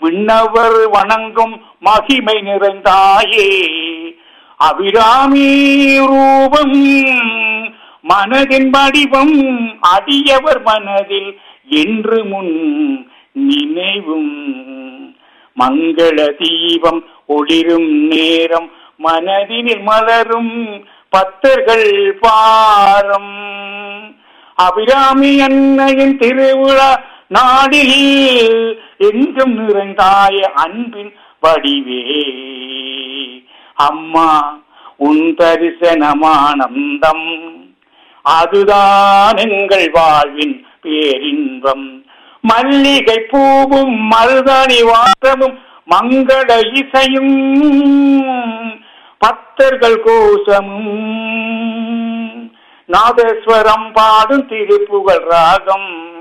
விண்ணவர் வணங்கும் மகிமை நிறைந்தாயே அபிராமி ரூபம் மனதின் வடிவம் அடியவர் மனதில் என்று முன் நினைவும் மங்கள தீபம் ஒளிரும் நேரம் மனதினில் மலரும் பத்தர்கள் பாரம் அபிராமி அன்னையின் திருவிழா நாடில் எங்கும் நிறைந்தாய அன்பின் வடிவே அம்மா உன் தரிசனமானந்தம் அதுதான் எங்கள் வாழ்வின் பேரின்பம் மல்லிகை பூவும் மருதாணி வாசமும் மங்கள இசையும் பக்தர்கள் கோஷமும் நாதஸ்வரம் பாடும் திருப்புகழ் ராகம்